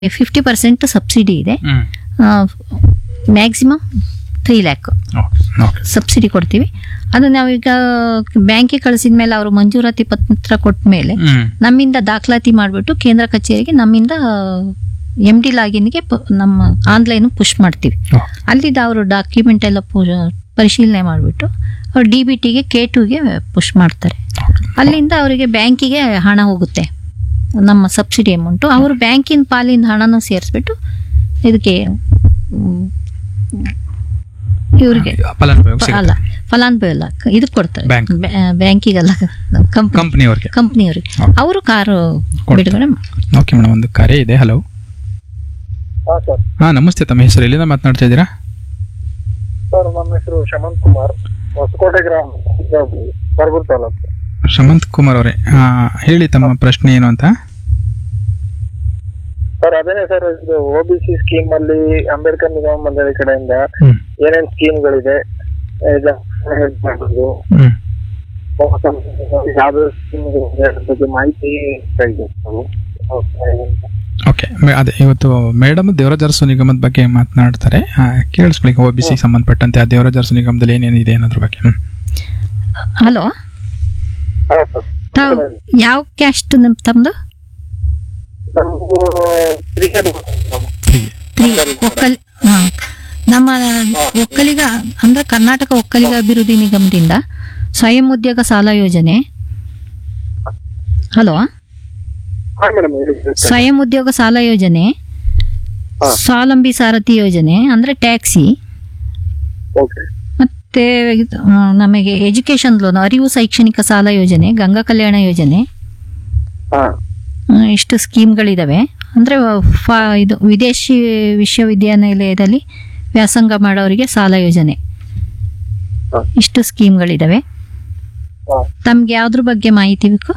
Fifty percent subsidy ಇದೆ hmm maximum three lakh okay okay subsidy ಕೊಡ್ತೀವಿ ಅದು ನಾವೀಗ ಬ್ಯಾಂಕಿಗೆ ಕಳಿಸಿದ ಮೇಲೆ ಅವರು ಮಂಜೂರಾತಿ ಪತ್ರ ಕೊಟ್ಟ ಮೇಲೆ ಹ್ಮ್ ನಮ್ಮಿಂದ ದಾಖಲಾತಿ ಮಾಡಿಬಿಟ್ಟು ಕೇಂದ್ರ ಕಚೇರಿಗೆ ನಮ್ಮಿಂದ ಎಮ್ ಡಿ ಲಾಗಿನ್ಗೆ ಪ- ನಮ್ಮ ಆನ್ಲೈನ್ ಪುಷ್ ಮಾಡ್ತೀವಿ ಓಕೆ ಅಲ್ಲಿದ್ದ ಅವರು ಡಾಕ್ಯುಮೆಂಟ್ ಎಲ್ಲ ಪು- ಪರಿಶೀಲನೆ ಮಾಡಿಬಿಟ್ಟು ಅವ್ರು ಡಿ ಬಿ ಟಿಗೆ ಕೆ ಟುಗೆ ಪುಷ್ ಮಾಡ್ತಾರೆ ಅಲ್ಲಿಂದ ಅವರಿಗೆ ಬ್ಯಾಂಕಿಗೆ ಹಣ ಹೋಗುತ್ತೆ ನಮ್ಮ ಸಬ್ಸಿಡಿ ಅಮೌಂಟು ಅವರು ಬ್ಯಾಂಕಿನ ಪಾಲಿನ ಹಣನ ಸೇರಿಸ್ಬಿಟ್ಟು ಇದಕ್ಕೆ ಮ್, ಇವ್ರಿಗೆ ಫಲಾನುಭವಿ ಅಲ್ಲ ಫಲಾನುಭವಿ ಅಲ್ಲ ಕ- ಇದಕ್ಕೆ ಕೊಡ್ತಾರೆ ಬ್ಯಾಂಕ್. ಬ್ಯಾ- ಬ್ಯಾಂಕಿಗಲ್ಲ ಕಂಪ್ನಿ ಕಂಪ್ನಿಯವ್ರಿಗೆ ಕಂಪ್ನಿಯವ್ರಿಗೆ ಓಕೆ. ಅವರು ಕಾರು ಕೊಡ್ತಾರೆ. ಬಿಡುಗಡೆ ಮಾಡ್ತಾರೆ. ಓಕೆ ಮೇಡಮ್ ಒಂದು ಕರೆ ಇದೆ ಹಲೋ ಹಾ ಸರ್ ಹಾ ನಮಸ್ತೆ ತಮ್ಮ ಹೆಸರು ಎಲ್ಲಿಂದ ಮಾತನಾಡ್ತಾ ಇದ್ದೀರಾ ಸರ್ ನಮ್ಮ ಹೆಸರು ಶಮಂತ್ ಕುಮಾರ್ ಹೊಸಕೋಟೆ ಗ್ರಾಮ ಬರಗೂರು ತಾಲೂಕು ಶಮಂತ್ ಕುಮಾರ್ ಅವರೇ ಆ, ಹೇಳಿ ತಮ್ಮ ಪ್ರಶ್ನೆ ಏನು ಅಂತ ಸರ್ ಅದೇನೆ ಸರ್ ಇದು ಒ ಬಿ ಸಿ ಸ್ಕೀಮ್ ಅಲ್ಲಿ ಅಂಬೇಡ್ಕರ್ ನಿಗಮ ಮಂಡಳಿ ಕಡೆಯಿಂದ ಹ್ಮ್ ಏನೇನ್ ಸ್ಕೀಮ್ಗಳಿದೆ ಇದು help ಮಾಡೋದು ಹ್ಮ್ ಯಾವ್ದು ಸ್ಕೀಮ್ ಬಗ್ಗೆ ಮಾಹಿತಿ ಬೇಕಾಗಿದೆ ನಾವು. ಓಕೆ ಮೆ- ಅದೇ ಇವತ್ತು ಮೇಡಮ್ ದೇವರಾಜ ಅರಸು ನಿಗಮದ ಬಗ್ಗೆ ಮಾತನಾಡ್ತಾರೆ ಆ, ಕೇಳಿಸ್ಕೊಳ್ಳಿ ಒ ಬಿ ಸಿ ಸಂಬಂಧಪಟ್ಟಂತೆ ಆ ದೇವರಾಜ ಅರಸು ನಿಗಮದಲ್ಲಿ ಏನೇನಿದೆ ಅನ್ನೋದ್ರ ಬಗ್ಗೆ ಹ್ಮ್ ಹಲೋ ಹಾ ಸರ್ ತಾವು ಯಾವ ಕ್ಯಾಸ್ಟ್ ನಿಮ್ ತಮ್ದು ನಮ್ದು ಕ್ರಿಕೆಟ್ ಹೀಗೆ ತ್ರೀ ಒಕ್ಕಲ್ ಹಾ. ನಮ್ಮ ಒಕ್ಕಲಿಗ ಅಂದ್ರೆ ಕರ್ನಾಟಕ ಒಕ್ಕಲಿಗ ಅಭಿವೃದ್ಧಿ ನಿಗಮದಿಂದ ಸ್ವಯಂ ಉದ್ಯೋಗ ಸಾಲ ಯೋಜನೆ ಹಲೋ ಹಾ ಮೇಡಮ್ ಹೇಳಿ ಸ್ವಯಂ ಉದ್ಯೋಗ ಸಾಲ ಯೋಜನೆ ಹಾ. ಸ್ವಾವಲಂಬಿ ಸಾರಥಿ ಯೋಜನೆ ಅಂದ್ರೆ ಟ್ಯಾಕ್ಸಿ ಓಕೆ ಮತ್ತೆ ಇದು, ಆ, ನಮಗೆ ಎಜುಕೇಶನ್ ಲೋನ್ ಅರಿವು ಶೈಕ್ಷಣಿಕ ಸಾಲ ಯೋಜನೆ ಗಂಗಾ ಕಲ್ಯಾಣ ಯೋಜನೆ ಹಾ ಆ, ಇಷ್ಟು ಸ್ಕೀಮ್ಗಳಿದಾವೆ ಅಂದ್ರೆ ಫಾ ಇದು ವಿದೇಶಿ ವಿಶ್ವವಿದ್ಯಾನಿಲಯದಲ್ಲಿ ವ್ಯಾಸಂಗ ಮಾಡೋರಿಗೆ ಸಾಲ ಯೋಜನೆ ಹಾ. ಇಷ್ಟು ಸ್ಕೀಮ್ಗಳಿದಾವೆ ಹಾ ತಮ್ಗೆ ಯಾವ್ದ್ರ ಬಗ್ಗೆ ಮಾಹಿತಿ ಬೇಕು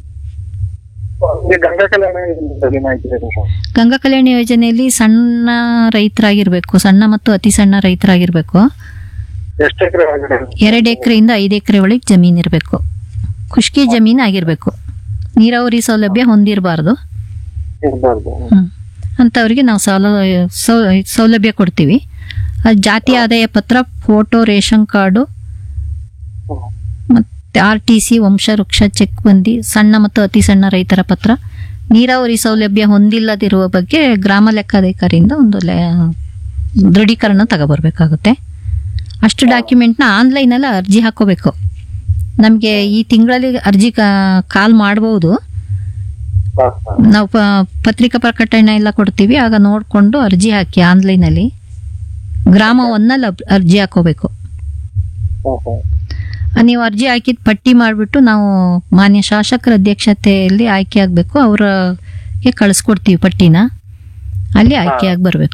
ಈ ಗಂಗಾ ಕಲ್ಯಾಣ ಬಗ್ಗೆ ಮಾಹಿತಿ ಬೇಕು ಸರ್ ಗಂಗಾ ಕಲ್ಯಾಣ ಯೋಜನೆಯಲ್ಲಿ ಸಣ್ಣ ರೈತರಾಗಿರ್ಬೇಕು ಸಣ್ಣ ಮತ್ತು ಅತಿ ಸಣ್ಣ ರೈತರಾಗಿರ್ಬೇಕು ಎಷ್ಟು ಎಕರೆ ಆಗಿದೆ ಎರಡು ಎಕರೆಯಿಂದ ಐದು ಎಕರೆ ಒಳಗೆ ಜಮೀನು ಇರಬೇಕು ಖುಷ್ಕಿ ಜಮೀನು ಆಗಿರಬೇಕು ನೀರಾವರಿ ಸೌಲಭ್ಯ ಹೊಂದಿರಬಾರ್ದು ಇರ್ಬಾರ್ದು ಹ್ಮ್. ಅಂಥವ್ರಿಗೆ ನಾವು ಸೌಲ ಸೌ- ಸೌಲಭ್ಯ ಕೊಡ್ತೀವಿ ಅದು ಜಾತಿ ಆದಾಯ ಪತ್ರ ಫೋಟೋ ರೇಷನ್ ಕಾರ್ಡು ಹ್ಮ್. ಮತ್ತು ಆರ್ ಟಿ ಸಿ ವಂಶವೃಕ್ಷ ಚೆಕ್ ಬಂದಿ ಸಣ್ಣ ಮತ್ತು ಅತಿ ಸಣ್ಣ ರೈತರ ಪತ್ರ ನೀರಾವರಿ ಸೌಲಭ್ಯ ಹೊಂದಿಲ್ಲದಿರುವ ಬಗ್ಗೆ ಗ್ರಾಮ ಲೆಕ್ಕಾಧಿಕಾರಿಯಿಂದ ಒಂದು ಲೆ ದೃಢೀಕರಣ ತಗೋಬರ್ಬೇಕಾಗುತ್ತೆ ಅಷ್ಟು ಡಾಕ್ಯುಮೆಂಟ್ನ ಆನ್ಲೈನಲ್ಲಿ ಅರ್ಜಿ ಹಾಕೋಬೇಕು ನಮಗೆ ಈ ತಿಂಗಳಲ್ಲಿ ಅರ್ಜಿ ಕಾಲ್ ಮಾಡ್ಬೋದು ಹಾ ಹಾ ನಾವು ಪ ಪತ್ರಿಕಾ ಪ್ರಕಟಣೆ ಎಲ್ಲ ಕೊಡ್ತೀವಿ ಆಗ ನೋಡಿಕೊಂಡು ಅರ್ಜಿ ಹಾಕಿ ಆನ್ಲೈನಲ್ಲಿ ಗ್ರಾಮ ಒಂದಲ್ಲಿ ಅಬ್- ಅರ್ಜಿ ಹಾಕೋಬೇಕು ಹಾ ಹಾ ಆ, ನೀವು ಅರ್ಜಿ ಹಾಕಿದ ಪಟ್ಟಿ ಮಾಡಿಬಿಟ್ಟು ನಾವು ಮಾನ್ಯ ಶಾಸಕರ ಅಧ್ಯಕ್ಷತೆಯಲ್ಲಿ ಆಯ್ಕೆ ಆಗಬೇಕು ಅವ್ರಿಗೆ ಕಳಿಸ್ಕೊಡ್ತೀವಿ ಪಟ್ಟಿನ ಅಲ್ಲಿ ಆಯ್ಕೆಯಾಗಿ ಬರಬೇಕು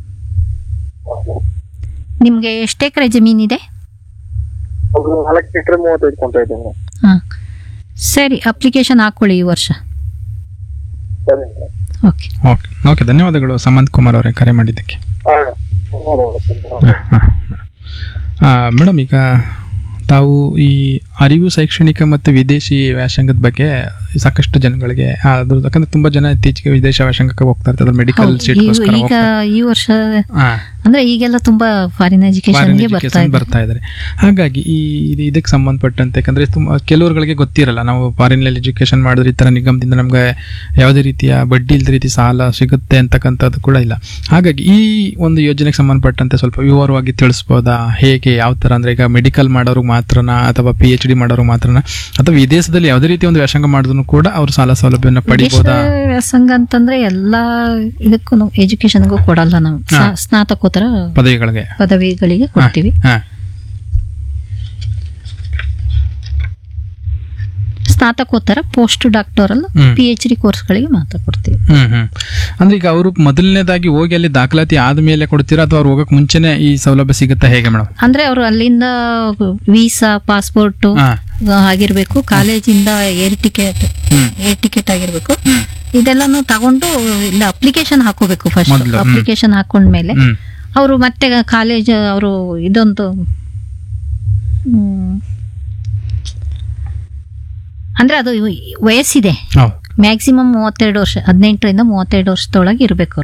ನಿಮಗೆ ಎಷ್ಟು ಎಕರೆ ಜಮೀನಿದೆ ಒಂದು ನಾಲ್ಕು ಎಕರೆ ಮೂವತ್ತೈದು ಕೊಂತ ಇದ್ದೀನಿ ಹಾಂ ಸರಿ ಅಪ್ಲಿಕೇಶನ್ ಹಾಕ್ಕೊಳ್ಳಿ ಈ ವರ್ಷ ಸರಿ ಓಕೆ ಓಕೆ ಓಕೆ ಧನ್ಯವಾದಗಳು ಸಮಂತ್ ಕುಮಾರ್ ಅವರೇ ಕರೆ ಮಾಡಿದ್ದಕ್ಕೆ ಹಾ ನೋಡೋಣ ಮೇಡಮ್ ಈಗ ತಾವು ಈ ಅರಿವು ಶೈಕ್ಷಣಿಕ ಮತ್ತು ವಿದೇಶಿ ವ್ಯಾಸಂಗದ ಬಗ್ಗೆ ಸಾಕಷ್ಟು ಜನಗಳಿಗೆ ಆ, ಅದ್ರ ಯಾಕಂದ್ರೆ ತುಂಬಾ ಜನ ಇತ್ತೀಚೆಗೆ ವಿದೇಶ ವ್ಯಾಸಂಗಕ್ಕೆ ಹೋಗ್ತಾ ಇರ್ತಾರೆ ಮೆಡಿಕಲ್ ಹೌದು. ಸೀಟ್ಗೋಸ್ಕರ ಈಗ ಹೋಗ್ತಾರೆ ಈ ವರ್ಷ ಹಾ ಅಂದ್ರೆ ಈಗೆಲ್ಲ ತುಂಬಾ ಫಾರಿನ್ ಫಾರಿನ್ ಎಜುಕೇಶನ್ಗೆ ಬರ್ತಾ ಎಜುಕೇಶನ್ ಇದೆ ಬರ್ತಾ ಇದ್ದಾರೆ ಹಾಗಾಗಿ ಈ ಇದು ಇದಕ್ಕೆ ಸಂಬಂಧಪಟ್ಟಂತೆ ಯಾಕಂದ್ರೆ ತುಂಬ ಕೆಲವರುಗಳಿಗೆ ಗೊತ್ತಿರಲ್ಲ ನಾವು ಫಾರಿನ್ ಎಜುಕೇಶನ್ ಮಾಡಿದ್ರೆ ಈ ತರ ನಿಗಮದಿಂದ ನಮ್ಗೆ ಯಾವುದೇ ರೀತಿಯ ಬಡ್ಡಿ ಇಲ್ಲದ ರೀತಿ ಸಾಲ ಸಿಗುತ್ತೆ ಅಂತಕ್ಕಂಥದ್ದು ಕೂಡ ಇಲ್ಲ ಹಾಗಾಗಿ ಈ ಒಂದು ಯೋಜನೆಗೆ ಸಂಬಂಧಪಟ್ಟಂತೆ ಸ್ವಲ್ಪ ವಿವರವಾಗಿ ತಿಳಿಸ್ಬೋದಾ ಹೇಗೆ ಯಾವ ತರ ಅಂದ್ರೆ ಈಗ ಮೆಡಿಕಲ್ ಮಾಡೋರು ಮಾತ್ರನಾ ಅಥವಾ ಪಿ ಎಚ್ ಡಿ ಮಾಡೋರು ಮಾತ್ರನಾ ಅಥವಾ ವಿದೇಶದಲ್ಲಿ ಯಾವುದೇ ರೀತಿ ಒಂದು ವ್ಯಾಸಂಗ ಮಾಡಿದ್ರು ಕೂಡ ಅವ್ರು ಸಾಲ ಸೌಲಭ್ಯವನ್ನು ಪಡಿಬೋದಾ ವಿದೇಶ ವ್ಯಾಸಂಗ ಅಂತಂದ್ರೆ ಎಲ್ಲಾ ಇದಕ್ಕೂ ಎಜುಕೇಶನ್ಗೂ ಕೊಡಲ್ಲ ನಾವು ಹಾ. ಸ್ನಾ- ಸ್ನಾತಕೋತ್ತರ ಪದವಿಗಳಿಗೆ ಪದವಿಗಳಿಗೆ ಕೊಡ್ತೀವಿ ಹಾ ಸ್ನಾತಕೋತ್ತರ post doctoral hmm. P H D ಕೋರ್ಸ್ಗಳಿಗೆ ಮಾತ್ರ ಕೊಡ್ತೀವಿ ಹ್ಮ್ ಹ್ಮ್ ಅಂದ್ರೆ ಈಗ ಅವರು ಮೊದಲನೇದಾಗಿ ಹೋಗಿ ಅಲ್ಲಿ ದಾಖಲಾತಿ ಆದ್ಮೇಲೆ ಕೊಡ್ತೀರಾ ಅಥವಾ ಅವ್ರು ಹೋಗಕ್ ಮುಂಚೆನೆ ಈ ಸೌಲಭ್ಯ ಸಿಗುತ್ತಾ ಹೇಗೆ ಮೇಡಮ್ ಅಂದ್ರೆ ಅವರು ಅಲ್ಲಿಂದ ವೀಸಾ ಪಾಸ್ಪೋರ್ಟ್ ಹಾ ಆಗಿರ್ಬೇಕು ಕಾಲೇಜಿಂದ air ticket hmm air ticket ಆಗಿರ್ಬೇಕು ಇದೆಲ್ಲಾನು ತಗೊಂಡು ಇಲ್ಲ ಅಪ್ಲಿಕೇಶನ್ ಹಾಕೋಬೇಕು ಫಸ್ಟ್ ಮೊದ್ಲು, ಹ್ಮ್. ಅಪ್ಲಿಕೇಶನ್ ಹಾಕೊಂಡ್ಮೇಲೆ ಹ್ಮ್ ಅವರು ಮತ್ತೆ ಕಾಲೇಜ್ ಅವರು ಇದೊಂದು ಹ್ಮ್, ಅಂದ್ರೆ ಅದು ವಯಸ್ಸಿದೆ ಹೌದು ಮ್ಯಾಕ್ಸಿಮಮ್ ಮೂವತ್ತೆರಡು ವರ್ಷ ಹದಿನೆಂಟರಿಂದ ಮೂವತ್ತೆರಡು ವರ್ಷದೊಳಗೆ ಇರಬೇಕು